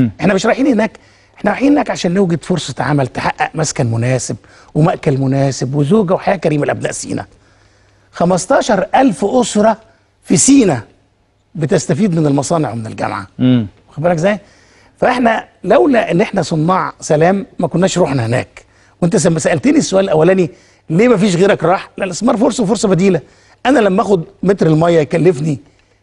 احنا مش رايحين هناك احنا رايحين هناك عشان نوجد فرصه عمل تحقق مسكن مناسب ومأكل مناسب وزوجه وحياه كريمه لابناء سينا 15000 اسره في سينا بتستفيد من المصانع ومن الجامعه امم واخد بالك ازاي؟ فاحنا لولا ان احنا صناع سلام ما كناش رحنا هناك وانت لما سالتني السؤال الاولاني ليه ما فيش غيرك راح؟ لا الاستثمار فرصه وفرصه بديله انا لما اخد متر الميه يكلفني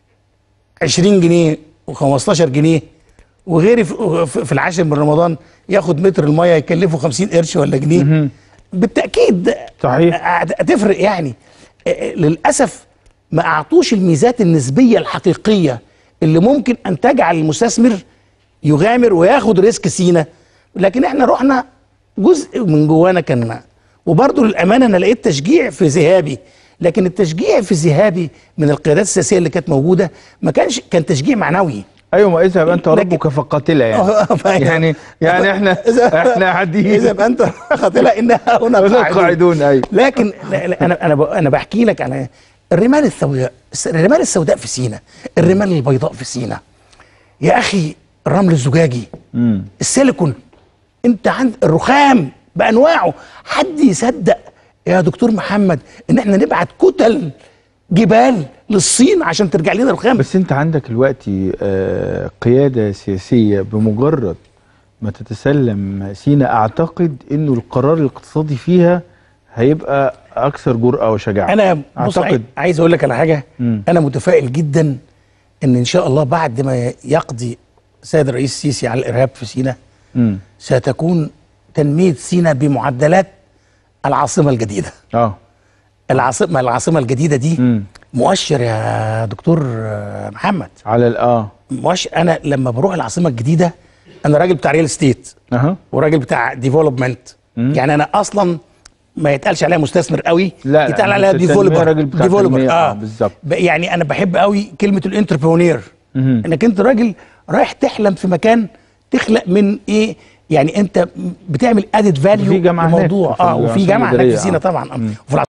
20 جنيه و15 جنيه وغيري في في- في العاشر من رمضان ياخد متر الميه يكلفه 50 قرش ولا جنيه بالتاكيد صحيح. هتفرق يعني آه، للاسف ما اعطوش الميزات النسبيه الحقيقيه اللي ممكن ان تجعل المستثمر يغامر وياخد ريسك سينا لكن احنا رحنا جزء من جوانا كان وبرضه للامانه انا لقيت تشجيع في ذهابي لكن التشجيع في ذهابي من القيادات السياسيه اللي كانت موجوده ما كانش كان تشجيع معنوي ايوه ما اذهب انت لكن- وربك فقاتلا يعني آه، فاهم. يعني يعني احنا إذا- احنا قاعدين اذا بقى انت قاتله انها هنا هنا قاعدون قاعدون، أيوة. لكن لا- لا، انا انا ب- انا بحكي لك على الرمال السوداء الرمال السوداء في سينا الرمال البيضاء في سينا يا اخي الرمل الزجاجي امم السيليكون انت عند الرخام بانواعه حد يصدق يا دكتور محمد ان احنا نبعت كتل جبال للصين عشان ترجع لنا الرخام بس انت عندك دلوقتي آه، قياده سياسيه بمجرد ما تتسلم سينا اعتقد انه القرار الاقتصادي فيها هيبقى اكثر جرأه وشجاعه انا بص اعتقد عايز اقول لك على حاجه مم. انا متفائل جدا ان ان شاء الله بعد ما يقضي السيد الرئيس السيسي على الارهاب في سيناء امم ستكون تنميه سيناء بمعدلات العاصمه الجديده اه العاصمه العاصمه الجديده دي امم مؤشر يا دكتور آه، محمد على ال- اه مؤشر انا لما بروح العاصمه الجديده انا راجل بتاع ريال استيت اها وراجل بتاع ديفلوبمنت مم. يعني انا اصلا ما يتقالش عليها مستثمر قوي لا، لا، يتقال عليها التنمية ديفلوبر راجل بتاع تنمية، آه، بالظبط. ب- يعني انا بحب قوي كلمه الانتربرونير مهم. انك انت راجل رايح تحلم في مكان تخلق من ايه يعني انت بتعمل ادد وفي فاليو جامعة هناك لموضوع في اه وفي العاصمة جامعه هناك في الإدارية، سينا آه. طبعا آه. مم. وفي